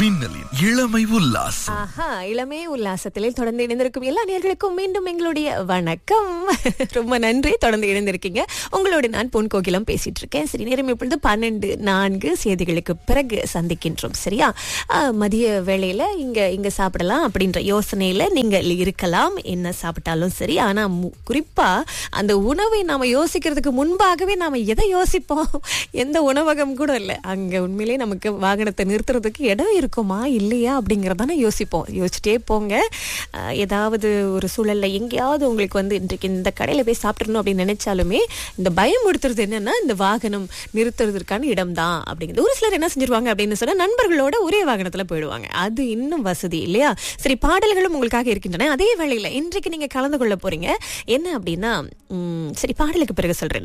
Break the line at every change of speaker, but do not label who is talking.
மின்னலின் இளமை உல்லாசம்
ஆஹா இளமே உல்லாசத்திலே தொடர்ந்து இணைந்திருக்கும் எல்லா நேர்களுக்கும் மீண்டும் எங்களுடைய வணக்கம் ரொம்ப நன்றி தொடர்ந்து இணைந்திருக்கீங்க உங்களோட நான் பொன் கோகிலம் பேசிட்டு இருக்கேன் சரி நேரம் இப்பொழுது பன்னெண்டு நான்கு செய்திகளுக்கு பிறகு சந்திக்கின்றோம் சரியா ஆஹ், மதிய வேளையில இங்க இங்க சாப்பிடலாம் அப்படின்ற யோசனையில நீங்க இருக்கலாம் என்ன சாப்பிட்டாலும் சரி ஆனா மு- குறிப்பா அந்த உணவை நாம யோசிக்கிறதுக்கு முன்பாகவே நாம எதை யோசிப்போம் எந்த உணவகம் கூட இல்லை அங்க உண்மையிலேயே நமக்கு வாகனத்தை நிறுத்துறதுக்கு இடம் இருக்குமா இல்லையா அப்படிங்கறதானே யோசிப்போம் யோசிச்சிட்டே போங்க அஹ், ஏதாவது ஒரு சூழல்ல எங்கேயாவது உங்களுக்கு வந்து இன்றைக்கு இந்த கடையில போய் சாப்பிடணும் அப்படின்னு நினைச்சாலுமே இந்த பயம் கொடுத்துறது என்னன்னா இந்த வாகனம் நிறுத்துறதுக்கான இடம் தான் அப்படிங்கிறது ஒரு சிலர் என்ன செஞ்சிருவாங்க அப்படின்னு சொன்னா நண்பர்களோட ஒரே வாகனத்துல போயிடுவாங்க அது இன்னும் வசதி இல்லையா சரி பாடல்களும் உங்களுக்காக இருக்கின்றன அதே வேளையில இன்றைக்கு நீங்க கலந்து கொள்ள போறீங்க என்ன அப்படின்னா உம், சரி பாடலுக்கு பிறகு சொல்றேன்